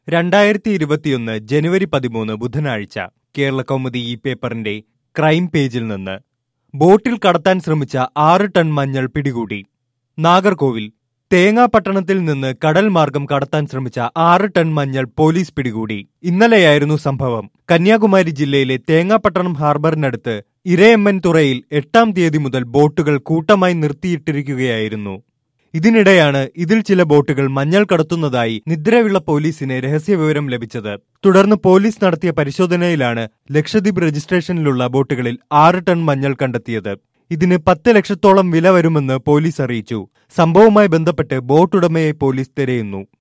രണ്ടായിരത്തി ഇരുപത്തിയൊന്ന് ജനുവരി പതിമൂന്ന് ബുധനാഴ്ച കേരള കൗമുദി ഈ പേപ്പറിന്റെ ക്രൈം പേജിൽ നിന്ന് ബോട്ടിൽ കടത്താൻ ശ്രമിച്ച ആറ് ടൺ മഞ്ഞൾ പിടികൂടി നാഗർകോവിൽ തേങ്ങാപട്ടണത്തിൽ നിന്ന് കടൽ മാർഗം കടത്താൻ ശ്രമിച്ച ആറ് ടൺ മഞ്ഞൾ പോലീസ് പിടികൂടി ഇന്നലെയായിരുന്നു സംഭവം കന്യാകുമാരി ജില്ലയിലെ തേങ്ങാപട്ടണം ഹാർബറിനടുത്ത് ഇരയമ്മൻ തുറയിൽ എട്ടാം തീയതി മുതൽ ബോട്ടുകൾ കൂട്ടമായി നിർത്തിയിട്ടിരിക്കുകയായിരുന്നു ഇതിനിടെയാണ് ഇതിൽ ചില ബോട്ടുകൾ മഞ്ഞൾ കടത്തുന്നതായി നിദ്രവിള പോലീസിന് രഹസ്യവിവരം ലഭിച്ചത് തുടർന്ന് പോലീസ് നടത്തിയ പരിശോധനയിലാണ് ലക്ഷദ്വീപ് രജിസ്ട്രേഷനിലുള്ള ബോട്ടുകളിൽ ആറ് ടൺ മഞ്ഞൾ കണ്ടെത്തിയത് ഇതിന് പത്ത് ലക്ഷത്തോളം വില വരുമെന്ന് പോലീസ് അറിയിച്ചു സംഭവവുമായി ബന്ധപ്പെട്ട് ബോട്ടുടമയെ പോലീസ് തിരയുന്നു